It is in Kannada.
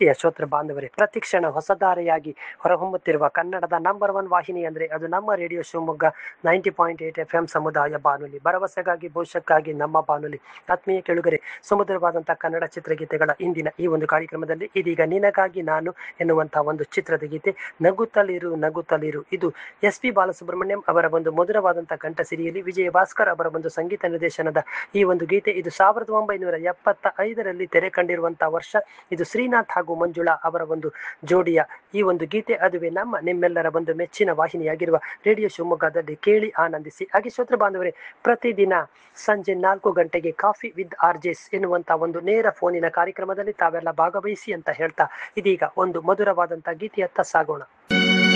ಪ್ರೀತಿಯ ಶ್ರೋತೃ ಬಾಂಧವರೇ ಪ್ರತಿಕ್ಷಣ ಹೊಸದಾರೆಯಾಗಿ ಹೊರಹೊಮ್ಮುತ್ತಿರುವ ಕನ್ನಡದ ನಂಬರ್ ಒನ್ ವಾಹಿನಿ ಅಂದ್ರೆ ಅದು ನಮ್ಮ radio Shivamogga ninety point eight F M ಸಮುದಾಯ ಬಾನುಲಿ ಭರವಸೆಗಾಗಿ ಭವಿಷ್ಯಕ್ಕಾಗಿ ನಮ್ಮ ಬಾನುಲಿ ಆತ್ಮೀಯ ಕೆಳುಗರೆ ಸುಮಧುರವಾದಂತಹ ಕನ್ನಡ ಚಿತ್ರಗೀತೆಗಳ ಇಂದಿನ ಈ ಒಂದು ಕಾರ್ಯಕ್ರಮದಲ್ಲಿ ಇದೀಗ ನಿನಗಾಗಿ ನಾನು ಎನ್ನುವಂತಹ ಒಂದು ಚಿತ್ರದ ಗೀತೆ ನಗುತ್ತಲಿರು ನಗುತ್ತಲಿರು ಇದು ಎಸ್ ಪಿ ಬಾಲಸುಬ್ರಹ್ಮಣ್ಯಂ ಅವರ ಒಂದು ಮಧುರವಾದಂತಹ ಕಂಠ ಸಿರಿಯಲ್ಲಿ ವಿಜಯ ಭಾಸ್ಕರ್ ಅವರ ಒಂದು ಸಂಗೀತ ನಿರ್ದೇಶನದ ಈ ಒಂದು ಗೀತೆ ಇದು ಸಾವಿರದ ಒಂಬೈನೂರ ಎಪ್ಪತ್ತ ಐದರಲ್ಲಿ ತೆರೆ ಕಂಡಿರುವಂತಹ ವರ್ಷ ಇದು ಶ್ರೀನಾಥ್ ಹಾಗೂ ಮಂಜುಳಾ ಅವರ ಒಂದು ಜೋಡಿಯ ಈ ಒಂದು ಗೀತೆ ಅದುವೇ ನಮ್ಮ ನಿಮ್ಮೆಲ್ಲರ ಒಂದು ಮೆಚ್ಚಿನ ವಾಹಿನಿಯಾಗಿರುವ ರೇಡಿಯೋ ಶಿವಮೊಗ್ಗದಲ್ಲಿ ಕೇಳಿ ಆನಂದಿಸಿ ಹಾಗೆ ಶ್ರೋತೃ ಬಾಂಧವರೇ ಪ್ರತಿದಿನ ಸಂಜೆ ನಾಲ್ಕು ಗಂಟೆಗೆ ಕಾಫಿ ವಿತ್ ಆರ್ಜೆಸ್ ಎನ್ನುವಂತ ಒಂದು ನೇರ ಫೋನಿನ ಕಾರ್ಯಕ್ರಮದಲ್ಲಿ ತಾವೆಲ್ಲ ಭಾಗವಹಿಸಿ ಅಂತ ಹೇಳ್ತಾ ಇದೀಗ ಒಂದು ಮಧುರವಾದಂತಹ ಗೀತೆಯತ್ತ ಸಾಗೋಣ